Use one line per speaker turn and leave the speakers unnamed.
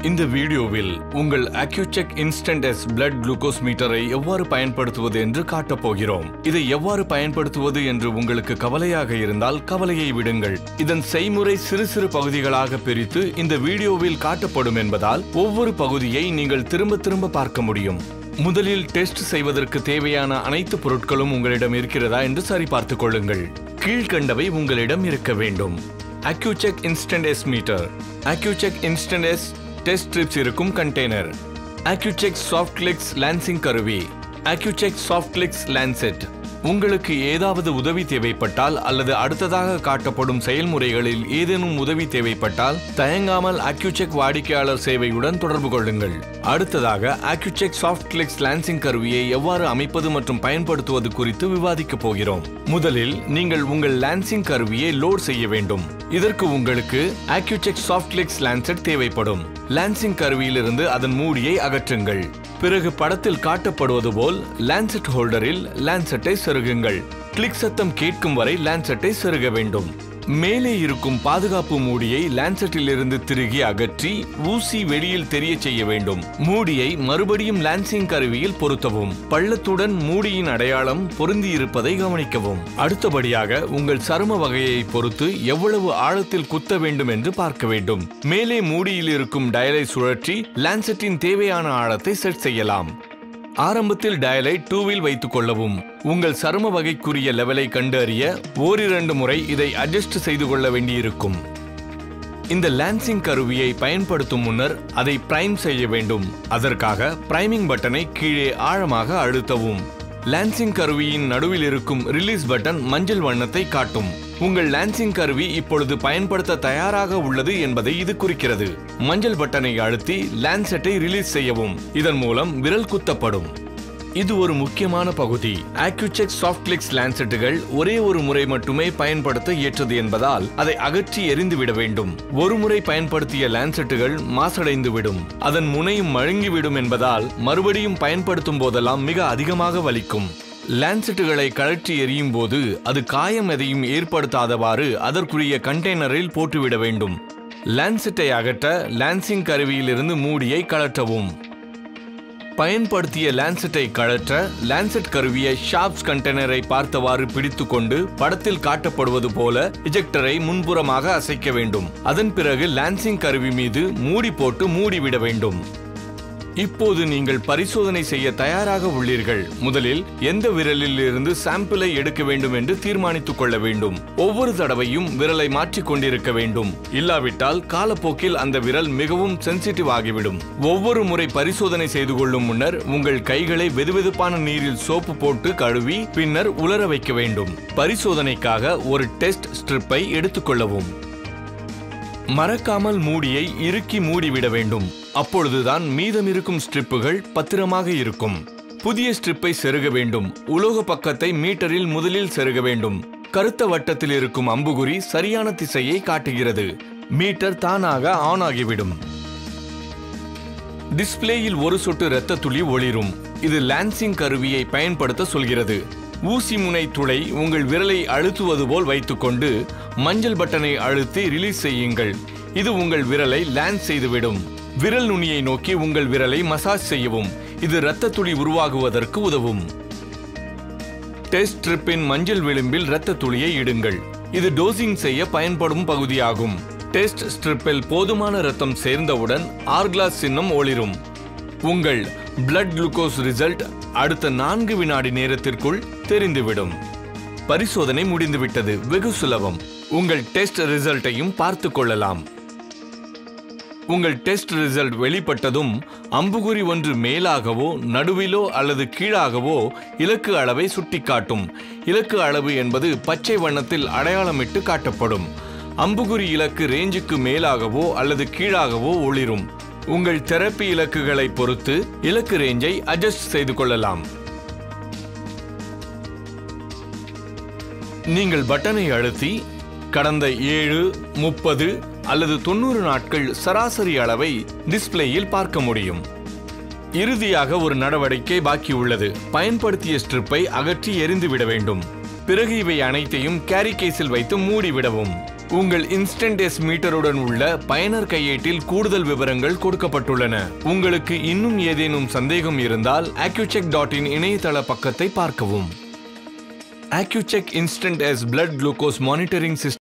இந்த வீடியோவில் உங்கள் AccuChek instant S blood glucose மீட்டரை எவ்வாறு பயன்படுத்துவது என்று காட்டப் போகிறோம் இதை எவ்வாறு பயன்படுத்துவது என்று உங்களுக்கு கவலையாக இருந்தால் கவலையை விடுங்கள் இதன் செய்முறை சிறு சிறு பகுதிகளாக பிரித்து இந்த வீடியோவில் காட்டப்படும் என்பதால் ஒவ்வொரு பகுதியை நீங்கள் திரும்ப திரும்ப பார்க்க முடியும் முதலில் டெஸ்ட் செய்வதற்கு தேவையான அனைத்து பொருட்களும் உங்களிடம் இருக்கிறதா என்று சரிபார்த்துக் கொள்ளுங்கள் கீழ்கண்டவை உங்களிடம் இருக்க வேண்டும் AccuChek instant S meter AccuChek instant S test strips இருக்கும் container AccuChek Softclix lancing கருவி அக்யூசெக் சாஃப்ட் கிளிக்ஸ் லான்செட் உங்களுக்கு ஏதாவது உதவி தேவைப்பட்டால் அல்லது அடுத்ததாக காட்டப்படும் செயல்முறைகளில் ஏதேனும் உதவி தேவைப்பட்டால் தயங்காமல் அக்யூசெக் வாடிக்கையாளர் சேவையுடன் தொடர்பு கொள்ளுங்கள் அடுத்ததாக அக்யூசெக் சாஃப்ட் கிளிக்ஸ் லான்சிங் கருவியை எவ்வாறு அமைப்பது மற்றும் பயன்படுத்துவது குறித்து விவாதிக்கப் போகிறோம் முதலில் நீங்கள் உங்கள் லான்சிங் கருவியை லோட் செய்ய வேண்டும் இதற்கு உங்களுக்கு அக்யூசெக் சாஃப்ட் கிளிக்ஸ் லான்செட் தேவைப்படும் லான்சிங் கருவியிலிருந்து அதன் மூடியை அகற்றுங்கள் பிறகு படத்தில் காட்டப்படுவது போல் லான்செட் ஹோல்டரில் லான்செட்டை செருகுங்கள் கிளிக் சத்தம் கேட்கும் வரை லான்செட்டை செருக வேண்டும் மேலே இருக்கும் பாதுகாப்பு மூடியை லான்செட்டில் இருந்து திருகி அகற்றி ஊசி வெளியில் தெரிய செய்ய வேண்டும் மூடியை மறுபடியும் லான்சிங் கருவியில் பொருத்தவும் பள்ளத்துடன் மூடியின் அடையாளம் பொருந்தி இருப்பதை கவனிக்கவும் அடுத்தபடியாக உங்கள் சரும வகையை பொறுத்து எவ்வளவு ஆழத்தில் குத்த வேண்டும் என்று பார்க்க வேண்டும் மேலே மூடியில் இருக்கும் டயலை சுழற்றி லான்செட்டின் தேவையான ஆழத்தை செட் செய்யலாம் ஆரம்பத்தில் டயலை டூவில் வைத்துக் கொள்ளவும் உங்கள் சரும வகைக்குரிய லெவலை கண்டு அறிய ஓரிரண்டு முறை இதை அட்ஜஸ்ட் செய்து கொள்ள வேண்டியிருக்கும் இந்த லான்சிங் கருவியை பயன்படுத்தும் முன்னர் அதை பிரைம் செய்ய வேண்டும் அதற்காக பிரைமிங் பட்டனை கீழே ஆழமாக அழுத்தவும் லான்சிங் கருவியின் நடுவில் இருக்கும் ரிலீஸ் பட்டன் மஞ்சள் வண்ணத்தை காட்டும் உங்கள் லான்சிங் கருவி இப்பொழுது பயன்படுத்த தயாராக உள்ளது என்பதை இது குறிக்கிறது மஞ்சள் பட்டனை அழுத்தி லான்செட்டை ரிலீஸ் செய்யவும் இதன் மூலம் விரல் குத்தப்படும் இது ஒரு முக்கியமான பகுதி ஆக்யூசெக் சாஃப்ட் கிளிக்ஸ் லான்செட்டுகள் ஒரே ஒரு முறை மட்டுமே பயன்படுத்த ஏற்றது என்பதால் அதை அகற்றி எரிந்து விட வேண்டும் ஒரு முறை பயன்படுத்திய லான்செட்டுகள் மாசடைந்து விடும் அதன் முனையும் மழுங்கிவிடும் என்பதால் மறுபடியும் பயன்படுத்தும் போதெல்லாம் மிக அதிகமாக வலிக்கும் லான்செட்டுகளை கழற்றி எரியும் போது அது காயம் எதையும் ஏற்படுத்தாதவாறு அதற்குரிய கண்டெய்னரில் போட்டுவிட வேண்டும் லான்செட்டை அகற்ற லான்சிங் கருவியிலிருந்து மூடியை கழற்றவும் பயன்படுத்திய லான்செட்டை கழற்ற லான்செட் கருவியை ஷாப்ஸ் கண்டெய்னரை பார்த்தவாறு பிடித்துக்கொண்டு படத்தில் காட்டப்படுவது போல இஜெக்டரை முன்புறமாக அசைக்க வேண்டும் அதன் பிறகு லான்சிங் கருவி மீது மூடி போட்டு மூடிவிட வேண்டும் இப்போது நீங்கள் பரிசோதனை செய்ய தயாராக உள்ளீர்கள் முதலில் எந்த விரலில் இருந்து சாம்பிளை எடுக்க வேண்டும் என்று தீர்மானித்துக் கொள்ள வேண்டும் ஒவ்வொரு தடவையும் விரலை மாற்றிக் கொண்டிருக்க வேண்டும் இல்லாவிட்டால் காலப்போக்கில் அந்த விரல் மிகவும் சென்சிட்டிவ் ஆகிவிடும் ஒவ்வொரு முறை பரிசோதனை செய்து கொள்ளும் முன்னர் உங்கள் கைகளை வெதுவெதுப்பான நீரில் சோப்பு போட்டு கழுவி பின்னர் உலர வைக்க வேண்டும் பரிசோதனைக்காக ஒரு டெஸ்ட் ஸ்ட்ரிப்பை எடுத்துக்கொள்ளவும் மறக்காமல் மூடியை இறுக்கி மூடிவிட வேண்டும் அப்பொழுதுதான் மீதம் இருக்கும் ஸ்ட்ரிப்புகள் பத்திரமாக இருக்கும் புதிய ஸ்ட்ரிப்பை செருக வேண்டும் உலோக பக்கத்தை மீட்டரில் முதலில் செருக வேண்டும் கருத்த வட்டத்தில் இருக்கும் அம்புகுறி சரியான திசையை காட்டுகிறது மீட்டர் தானாக ஆன் ஆகிவிடும் டிஸ்பிளேயில் ஒரு சொட்டு இரத்த துளி ஒளிரும் இது லான்சிங் கருவியை பயன்படுத்த சொல்கிறது ஊசி முனை துளை உங்கள் விரலை அழுத்துவது போல் வைத்துக்கொண்டு மஞ்சள் பட்டனை அழுத்தி ரிலீஸ் செய்யுங்கள் இது உங்கள் விரலை லான்ஸ் செய்துவிடும் விரல் நுனியை நோக்கி உங்கள் விரலை மசாஜ் செய்யவும் இது இரத்த துளி உருவாகுவதற்கு உதவும் டெஸ்ட் ஸ்ட்ரிப்பின் மஞ்சள் விளிம்பில் இரத்த துளியை இடுங்கள் இது டோசிங் செய்ய பயன்படும் பகுதியாகும் டெஸ்ட் ஸ்ட்ரிப்பில் போதுமான ரத்தம் சேர்ந்தவுடன் ஆர்கிளாஸ் சின்னம் ஒளிரும் உங்கள் பிளட் குளுக்கோஸ் ரிசல்ட் அடுத்த நான்கு வினாடி நேரத்திற்குள் தெரிந்துவிடும் பரிசோதனை முடிந்துவிட்டது வெகு சுலபம் உங்கள் டெஸ்ட் ரிசல்ட்டையும் பார்த்து கொள்ளலாம் உங்கள் டெஸ்ட் ரிசல்ட் வெளிப்பட்டதும் அம்புகுறி ஒன்று மேலாகவோ நடுவிலோ அல்லது கீழாகவோ இலக்கு அளவை சுட்டிக்காட்டும் இலக்கு அளவு என்பது பச்சை வண்ணத்தில் அடையாளமிட்டு காட்டப்படும் அம்புகுறி இலக்கு ரேஞ்சுக்கு மேலாகவோ அல்லது கீழாகவோ ஒளிரும் உங்கள் தெரப்பி இலக்குகளை பொறுத்து இலக்கு ரேஞ்சை அட்ஜஸ்ட் செய்து கொள்ளலாம் நீங்கள் பட்டனை அழுத்தி கடந்த ஏழு முப்பது அல்லது தொண்ணூறு நாட்கள் சராசரி அளவை டிஸ்பிளேயில் பார்க்க முடியும் இறுதியாக ஒரு நடவடிக்கை பாக்கி உள்ளது பயன்படுத்திய ஸ்ட்ரிப்பை அகற்றி எரிந்து விட வேண்டும் பிறகு இவை அனைத்தையும் கேரி கேஸில் வைத்து மூடிவிடவும் உங்கள் இன்ஸ்டன்ட் எஸ் மீட்டருடன் உள்ள பயனர் கையேட்டில் கூடுதல் விவரங்கள் கொடுக்கப்பட்டுள்ளன உங்களுக்கு இன்னும் ஏதேனும் சந்தேகம் இருந்தால் AccuCheck டாட் இன் இணையதள பக்கத்தை பார்க்கவும் AccuCheck instant S blood glucose monitoring system